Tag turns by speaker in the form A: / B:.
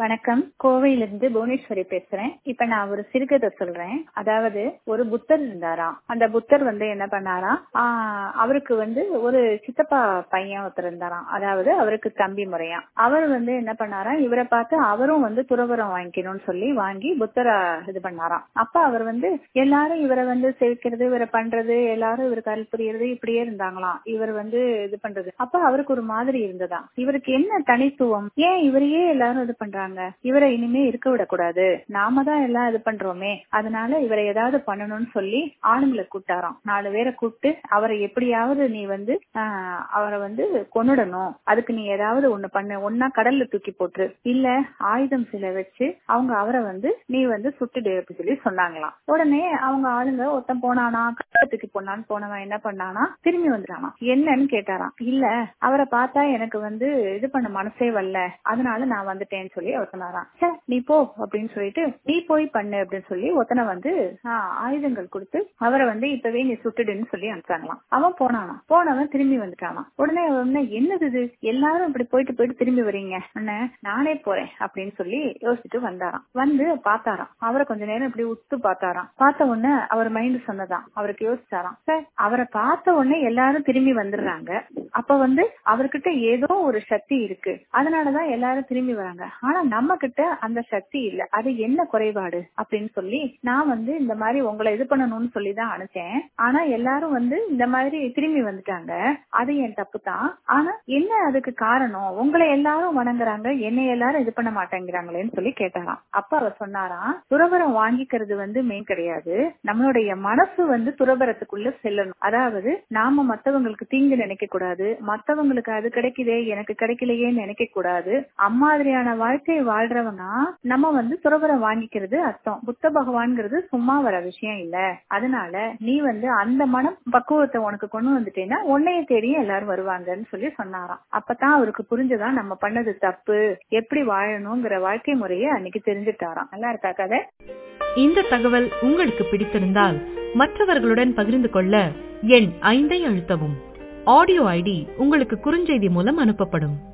A: வணக்கம் கோவையிலிருந்து புவனேஸ்வரி பேசுறேன் இப்ப நான் ஒரு சிறுகதை சொல்றேன் அதாவது ஒரு புத்தர் இருந்தாராம் அந்த புத்தர் வந்து என்ன பண்ணாராம் ஆஹ் அவருக்கு வந்து ஒரு சித்தப்பா பையன் ஒருத்தர் இருந்தாராம் அதாவது அவருக்கு தம்பி முறையா அவர் வந்து என்ன பண்ணாராம் இவரை பார்த்து அவரும் வந்து துறவரம் வாங்கிக்கணும்னு சொல்லி வாங்கி புத்தரை இது பண்ணாராம் அப்ப அவர் வந்து எல்லாரும் இவரை வந்து சேர்க்கிறது இவரை பண்றது எல்லாரும் இவருக்கு அருள் புரியறது இப்படியே இருந்தாங்களாம் இவர் வந்து இது பண்றது அப்ப அவருக்கு ஒரு மாதிரி இருந்ததா இவருக்கு என்ன தனித்துவம் ஏன் இவரையே எல்லாரும் இது பண்றாங்க இவரை இனிமே இருக்க விடக்கூடாது நாம தான் எல்லாம் இது பண்றோமே அதனால இவரை ஏதாவது பண்ணணும்னு சொல்லி ஆளுங்களை கூட்டாராம் நாலு பேரை கூப்பிட்டு அவரை எப்படியாவது நீ வந்து ஆஹ் அவரை வந்து கொன்னுடணும் அதுக்கு நீ ஏதாவது ஒண்ணு பண்ணு ஒன்னா கடல்ல தூக்கி போட்டுரு இல்ல ஆயுதம் சில வச்சு அவங்க அவரை வந்து நீ வந்து சுட்டுடு அப்படி சொல்லி சொன்னாங்களாம் உடனே அவங்க ஆளுங்க ஒருத்தன் போனானா கடல்ல தூக்கி போனான்னு போனவன் என்ன பண்ணானா திரும்பி வந்துட்டானா என்னன்னு கேட்டாராம் இல்ல அவரை பார்த்தா எனக்கு வந்து இது பண்ண மனசே வரல அதனால நான் வந்துட்டேன்னு சொல்லி அவர் சொன்னாராம் "ச்சே, நீ போ அப்படின்னு சொல்லிட்டு நீ போய் பண்ணு அப்படின்னு சொல்லி ஒத்தனை வந்து ஆஹ், ஆயுதங்கள் கொடுத்து அவரை வந்து இப்பவே நீ சுட்டுடுன்னு சொல்லி அனுப்பிச்சாங்களாம் அவன் போனானா போனவன் திரும்பி வந்துட்டானா உடனே அவன் என்ன, என்னது இது எல்லாரும் இப்படி போயிட்டு போயிட்டு திரும்பி வரீங்க அண்ணே நானே போறேன் அப்படின்னு சொல்லி யோசிச்சுட்டு வந்தாராம் வந்து பார்த்தாராம் அவரை கொஞ்ச நேரம் இப்படி உத்து பார்த்தாராம் பார்த்த உடனே அவர் மைண்ட் சொன்னதாம் அவருக்கு யோசிச்சாராம் சார் அவரை பார்த்த உடனே எல்லாரும் திரும்பி வந்துடுறாங்க அப்ப வந்து அவர்கிட்ட ஏதோ ஒரு சக்தி இருக்கு அதனாலதான் எல்லாரும் திரும்பி வராங்க ஆனா நம்ம கிட்ட அந்த சக்தி இல்ல அது என்ன குறைபாடு அப்படின்னு சொல்லி நான் வந்து இந்த மாதிரி உங்களை இது பண்ணணும்னு சொல்லி தான் அனுப்பிச்சேன் ஆனா எல்லாரும் வந்து இந்த மாதிரி திரும்பி வந்துட்டாங்க அது என் தப்பு தான் ஆனா என்ன அதுக்கு காரணம் உங்களை எல்லாரும் வணங்குறாங்க என்னை எல்லாரும் இது பண்ண மாட்டேங்கிறாங்களேன்னு சொல்லி கேட்டாராம் அப்ப அவர் சொன்னாராம் துறவரம் வாங்கிக்கிறது வந்து மெயின் கிடையாது நம்மளுடைய மனசு வந்து துறவரத்துக்குள்ள செல்லணும் அதாவது நாம மத்தவங்களுக்கு தீங்கு நினைக்க கூடாது மத்தவங்களுக்கு அது கிடைக்குதே எனக்கு கிடைக்கலையேன்னு நினைக்க கூடாது அம்மாதிரியான வாழ்க்கையை வாழ்றவங்க நம்ம வந்து துறவரம் வாங்கிக்கிறது அர்த்தம் புத்த பகவான்ங்கிறது சும்மா வர விஷயம் இல்ல அதனால நீ வந்து அந்த மனம் பக்குவத்தை உனக்கு கொண்டு வந்துட்டேன்னா உன்னைய தேடியும் எல்லாரும் வருவாங்கன்னு சொல்லி சொன்னாராம் அப்பதான் அவருக்கு புரிஞ்சதா நம்ம பண்ணது தப்பு எப்படி வாழணுங்கிற வாழ்க்கை முறையை அன்னைக்கு தெரிஞ்சுட்டாராம் நல்லா இருக்கா கதை
B: இந்த தகவல் உங்களுக்கு பிடித்திருந்தால் மற்றவர்களுடன் பகிர்ந்து கொள்ள எண் ஐந்தை அழுத்தவும் ஆடியோ ஐடி உங்களுக்கு குறுஞ்செய்தி மூலம் அனுப்பப்படும்